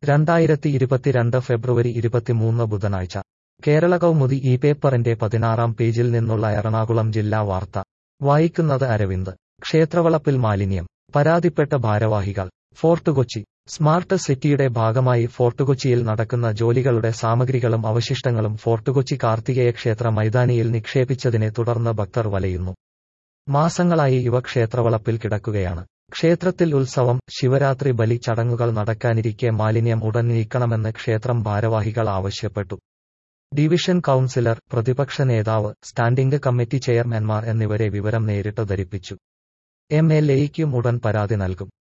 രണ്ടായിരത്തി ഇരുപത്തിരണ്ട് ഫെബ്രുവരി ഇരുപത്തിമൂന്ന് ബുധനാഴ്ച കേരള കൗമുദി ഈ പേപ്പറിന്റെ പതിനാറാം പേജിൽ നിന്നുള്ള എറണാകുളം ജില്ലാ വാർത്ത വായിക്കുന്നത് അരവിന്ദ് ക്ഷേത്രവളപ്പിൽ മാലിന്യം പരാതിപ്പെട്ട ഭാരവാഹികൾ ഫോർട്ട് കൊച്ചി സ്മാർട്ട് സിറ്റിയുടെ ഭാഗമായി ഫോർട്ട് കൊച്ചിയിൽ നടക്കുന്ന ജോലികളുടെ സാമഗ്രികളും അവശിഷ്ടങ്ങളും ഫോർട്ട് കൊച്ചി കാർത്തികേയ ക്ഷേത്ര മൈതാനിയിൽ നിക്ഷേപിച്ചതിനെ തുടർന്ന് ഭക്തർ വലയുന്നു മാസങ്ങളായി ഇവ ക്ഷേത്രവളപ്പിൽ കിടക്കുകയാണ് ക്ഷേത്രത്തിൽ ഉത്സവം ശിവരാത്രി ബലി ചടങ്ങുകൾ നടക്കാനിരിക്കെ മാലിന്യം ഉടൻ നീക്കണമെന്ന് ക്ഷേത്രം ഭാരവാഹികൾ ആവശ്യപ്പെട്ടു ഡിവിഷൻ കൌൺസിലർ പ്രതിപക്ഷ നേതാവ് സ്റ്റാൻഡിംഗ് കമ്മിറ്റി ചെയർമാൻമാർ എന്നിവരെ വിവരം നേരിട്ട് ധരിപ്പിച്ചു എം എൽ എയ്ക്കും ഉടൻ പരാതി നൽകും